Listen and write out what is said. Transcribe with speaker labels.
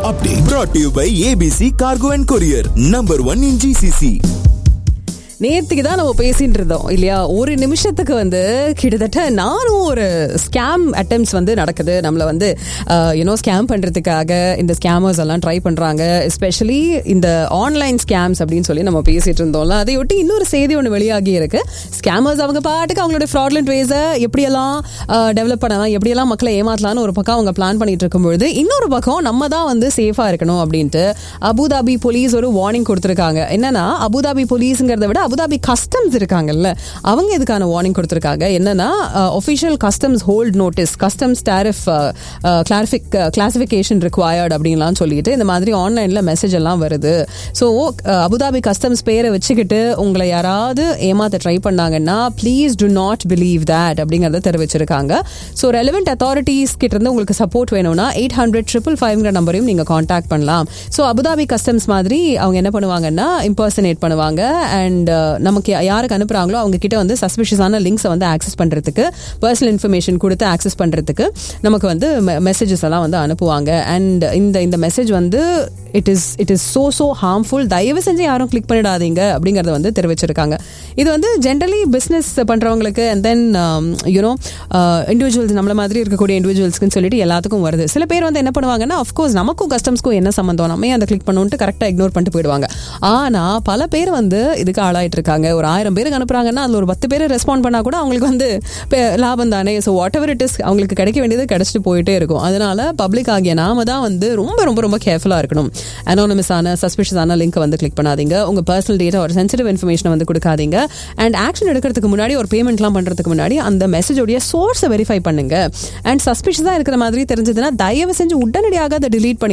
Speaker 1: update brought to you by ABC Cargo and Courier, number one in GCC.
Speaker 2: நேத்துக்கு தான் நம்ம பேசிட்டு இருந்தோம் இல்லையா ஒரு நிமிஷத்துக்கு வந்து கிட்டத்தட்ட நானும் ஒரு ஸ்கேம் அட்டம்ஸ் வந்து நடக்குது நம்மள வந்து யூனோ ஸ்கேம் பண்றதுக்காக இந்த ஸ்கேமர்ஸ் எல்லாம் ட்ரை பண்றாங்க எஸ்பெஷலி இந்த ஆன்லைன் ஸ்கேம்ஸ் அப்படின்னு சொல்லி நம்ம பேசிட்டு இருந்தோம்ல அதையொட்டி இன்னொரு செய்தி ஒன்று வெளியாகி இருக்கு ஸ்கேமர்ஸ் அவங்க பாட்டுக்கு அவங்களோட ஃப்ராட்லண்ட் வேஸை எப்படியெல்லாம் டெவலப் பண்ணலாம் எப்படியெல்லாம் மக்களை ஏமாத்தலாம்னு ஒரு பக்கம் அவங்க பிளான் பண்ணிட்டு இருக்கும்பொழுது இன்னொரு பக்கம் நம்ம தான் வந்து சேஃபா இருக்கணும் அப்படின்ட்டு அபுதாபி போலீஸ் ஒரு வார்னிங் கொடுத்துருக்காங்க என்னன்னா அபுதாபி போலீஸுங்கிறத விட அபுதாபி கஸ்டம்ஸ் இருக்காங்கல்ல அவங்க இதுக்கான வார்னிங் கொடுத்துருக்காங்க என்னன்னா official customs hold notice customs tariff clarific classification required அப்படின்லாம் சொல்லிட்டு இந்த மாதிரி ஆன்லைன்ல மெசேஜ் எல்லாம் வருது ஸோ அபுதாபி கஸ்டம்ஸ் பேரை வச்சுக்கிட்டு உங்களை யாராவது ஏமாத்த ட்ரை பண்ணாங்கன்னா please do not believe that அப்படிங்கறத தெரிவிச்சிருக்காங்க ஸோ ரெலவெண்ட் அத்தாரிட்டிஸ் கிட்ட இருந்து உங்களுக்கு சப்போர்ட் வேணும்னா எயிட் ஹண்ட்ரட் ட்ரிபிள் ஃபைவ்ங்கிற நம்பரையும் நீங்க காண்டாக்ட் பண்ணலாம் ஸோ அபுதாபி கஸ்டம்ஸ் மாதிரி அவங்க என்ன பண்ணுவாங்கன்னா இம்பர்சனேட் பண்ணுவாங்க அண்ட் நமக்கு யாருக்கு அனுப்புறாங்களோ அவங்க கிட்ட வந்து சஸ்பிஷியஸான லிங்க்ஸை வந்து ஆக்சஸ் பண்றதுக்கு பர்சனல் இன்ஃபர்மேஷன் கொடுத்து ஆக்சஸ் பண்றதுக்கு நமக்கு வந்து மெசேஜஸ் எல்லாம் வந்து அனுப்புவாங்க அண்ட் இந்த இந்த மெசேஜ் வந்து it is it is so so harmful தயவு செஞ்சு யாரும் கிளிக் பண்ணிடாதீங்க அப்படிங்கறத வந்து தெரிவிச்சிருக்காங்க இது வந்து ஜென்ரலி பிஸ்னஸ் பண்றவங்களுக்கு அண்ட் தென் யூனோ இண்டிவிஜுவல்ஸ் நம்மள மாதிரி இருக்கக்கூடிய இண்டிவிஜுவல்ஸ்க்குன்னு சொல்லிட்டு எல்லாத்துக்கும் வருது சில பேர் வந்து என்ன பண்ணுவாங்கன்னா அஃப்கோர்ஸ் நமக்கும் கஸ்டம்ஸ்க்கும் என்ன சம்மந்தம் நம்ம அந்த கிளிக் பண்ணுன்ட்டு கரெக்டாக இக்னோர் பண்ணிட்டு போயிடுவாங்க ஆனா பல பேர் வந்து இதுக்கு ஆளாயிட்டு இருக்காங்க ஒரு ஆயிரம் பேருக்கு அனுப்புறாங்கன்னா அதுல ஒரு பத்து பேர் ரெஸ்பாண்ட் பண்ணா கூட அவங்களுக்கு வந்து லாபம் தானே so whatever it is அவங்களுக்கு கிடைக்க வேண்டியது கிடைச்சிட்டு போயிட்டே இருக்கும் அதனால பப்ளிக் ஆகிய நாம தான் வந்து ரொம்ப ரொம்ப ரொம்ப கேர்ஃபுல்லா இருக்கணும் அனானமஸான சஸ்பிஷியஸான லிங்க் வந்து கிளிக் பண்ணாதீங்க உங்க பர்சனல் டேட்டா ஒரு சென்சிட்டிவ் இன்ஃபர்மேஷன் வந்து கொடுக்காதீங்க அண்ட் ஆக்ஷன் எடுக்கிறதுக்கு முன்னாடி ஒரு பேமெண்ட்லாம் பண்றதுக்கு முன்னாடி அந்த மெசேஜோடைய சோர்ஸை வெரிஃபை பண்ணுங்க அண்ட் சஸ்பிஷியஸா இருக்கிற மாதிரி தெரிஞ்சதுன்னா தயவு செஞ்சு உடனடியாக அதை டிலீட் பண்ணி